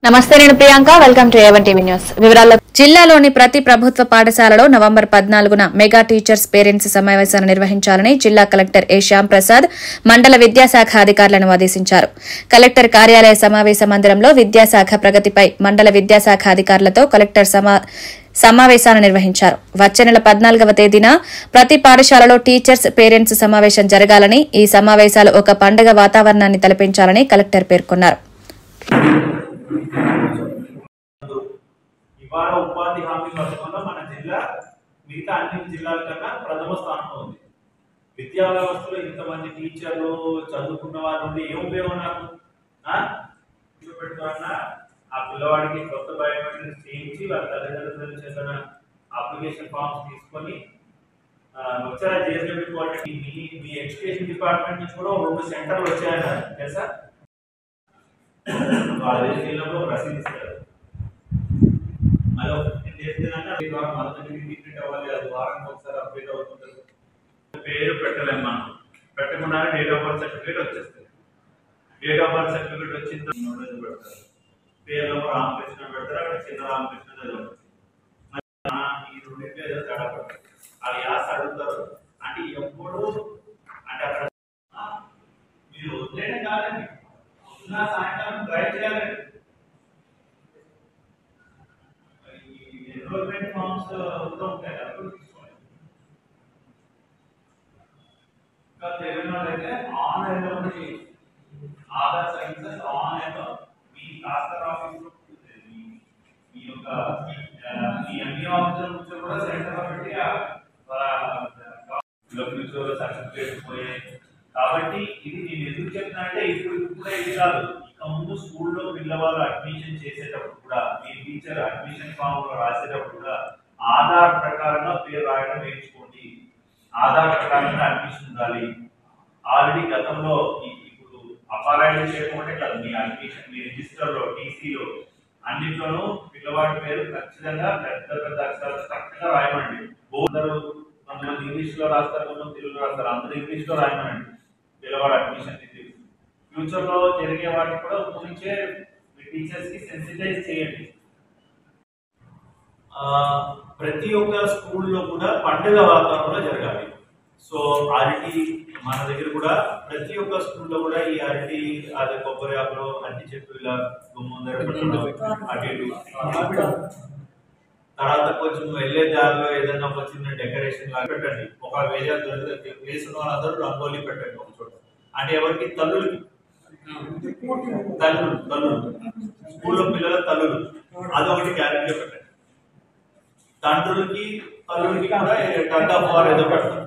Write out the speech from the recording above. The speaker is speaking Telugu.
నమస్తే నేను Priyanka welcome to A one TV news వివరాల్లో జిల్లాలోని ప్రతి ప్రభుత్వ పాఠశాలలో నవంబర్ పద్నాలుగున మెగా టీచర్స్ పేరెంట్స్ సమావేశాన్ని నిర్వహించాలని జిల్లా కలెక్టర్ ఏ శ్యామ్ ప్రసాద్ మండల విద్యాశాఖ అధికారులను ఆదేశించారు కలెక్టర్ కార్యాలయ సమావేశ మందిరంలో విద్యాశాఖ ప్రగతిపై మండల విద్యాశాఖ అధికారులతో కలెక్టర్ సమా సమావేశాన్ని నిర్వహించారు వచ్చే నెల పద్నాలుగవ తేదీన ప్రతి పాఠశాలలో టీచర్స్ పేరెంట్స్ సమావేశం జరగాలని ఈ సమావేశాలు ఒక పండుగ వాతావరణాన్ని తలపించాలని కలెక్టర్ పేర్కొన్నారు ఇవాళ ఉపాధి హామీ పథకంలో మన జిల్లా మిగతా అన్ని జిల్లాల కన్నా ప్రథమ స్థానంలో ఉంది విద్యా వ్యవస్థలో ఇంతమంది టీచర్లు చదువుకున్న వారు ఉండి ఏం ఉపయోగం నాకు ఆ? చూపెట్టుకున్నా ఆ పిల్లవాడికి కొత్త బయోమెట్రిక్స్ చేయించి వాళ్ళ తల్లిదండ్రుల చేసిన అప్లికేషన్ ఫామ్స్ తీసుకొని ఆ, వచ్చారా జేఎస్డబ్ల్యూ క్వాలిటీ మీ మీ ఎడ్యుకేషన్ డిపార్ట్మెంట్ నుంచి కూడా ఓ రెండు సెంటర్లు వచ్చాయన్నారు తెలుసా వాళ్ళ వెళ్ళినప్పుడు రసీదు ఇస్తారు మళ్ళీ ఒక ఫిఫ్టీన్ డేస్ తినాక అది ద్వారా మన దగ్గరికి రీప్రింట్ అవ్వాలి అది వారానికి ఒకసారి అప్డేట్ అవుతుంటుంది పేరు పెట్టలేము మనం పెట్టకుండానే డేట్ ఆఫ్ బర్త్ సర్టిఫికేట్ వచ్చేస్తుంది డేట్ ఆఫ్ బర్త్ సర్టిఫికేట్ వచ్చిన తర్వాత ఇది పెడతారు పేరు రామకృష్ణ పెడతారు అక్కడ చిన్న రామకృష్ణ ఏదో ఉంటుంది. మరి ఆ ఈ రెండింటిలో ఏదో తేడా పడుతుంది అది యాస్ అడుగుతారు అంటే ఎప్పుడు అంటే అక్కడ ఆ, మీరు వదిలేయడం కాదండి పొద్దున సాయంకాలం ట్రై చేయాలండి ఈ ఎన్రోల్మెంట్ ఫామ్స్ ఉంటూ ఉంటాయి అవి కూడా తీసుకోండి ఇంకా తెలియని వాళ్ళైతే ఆన్లైన్ లో కూడా చేయొచ్చు ఆధార్ సర్వీసెస్ ఆన్లైన్ లో మీ కాస్టర్ ఆఫీస్ లో మీ మీ యొక్క ఆ, మీ అన్ని ఆఫీసుల నుంచి కూడా సెంటర్ లో పెట్టి ఆ వాళ్ళ ఫ్యూచర్ సర్టిఫికేట్ పోయాయి కాబట్టి ఇది నేను ఎందుకు చెప్తున్నా అంటే ఇప్పుడు ఇప్పుడే ఇది కాదు ఇక ముందు స్కూల్లో పిల్లవాళ్ళు అడ్మిషన్ చేసేటప్పుడు కూడా మీ టీచర్ అడ్మిషన్ ఫామ్ లో రాసేటప్పుడు కూడా ఆధార్ ప్రకారంగా పేరు రాయడం నేర్చుకోండి ఆధార్ ప్రకారంగా అడ్మిషన్ ఉండాలి ఆల్రెడీ గతంలో ఈ- ఇప్పుడు అపారాయిడ్ చేయకపోతే కాదు మీ అడ్మిషన్ మీ రిజిస్టర్ లో టీసీలో అన్నిట్లోనూ పిల్లవాడి పేరు ఖచ్చితంగా పెద్ద పెద్ద అక్షరాలు కరెక్ట్గా రాయమండి అందరూ కొంతమంది ఇంగ్లీష్ లో రాస్తారు కొంతమంది తెలుగులో రాస్తారు అందరూ ఇంగ్లీష్ లో రాయమనండి పిల్లవాడు అడ్మిషన్ ఫ్యూచర్ లో జరిగే వాటిని కూడా గురించే మీ టీచర్స్ కి సెన్సిటైజ్ చేయండి ఆ, ప్రతి ఒక్క స్కూల్లో కూడా పండుగ వాతావరణంలో జరగాలి సో అరటి మన దగ్గర కూడా ప్రతి ఒక్క స్కూల్లో కూడా ఈ అరటి అదే కొబ్బరి ఆకులు అరటి చెట్టు ఇలా గుమ్మందర పెట్టడం అటు ఇటు తర్వాత కొంచెం వెళ్ళే దారిలో ఏదైనా ఒక చిన్న డెకరేషన్ లాగా పెట్టండి ఒక వేరే దొరికితే వేసిన వాళ్ళందరూ రంగోలీ పెట్టండి ఒక చోట అంటే ఎవరికి తల్లులకి తల్లులు తల్లులు స్కూల్లో పిల్లల తల్లులు అదొకటి గ్యారెంటీగా పెట్టండి తండ్రులకి తల్లులకి కూడా టగ్ ఆఫ్ వార్ ఏదో పెడతారు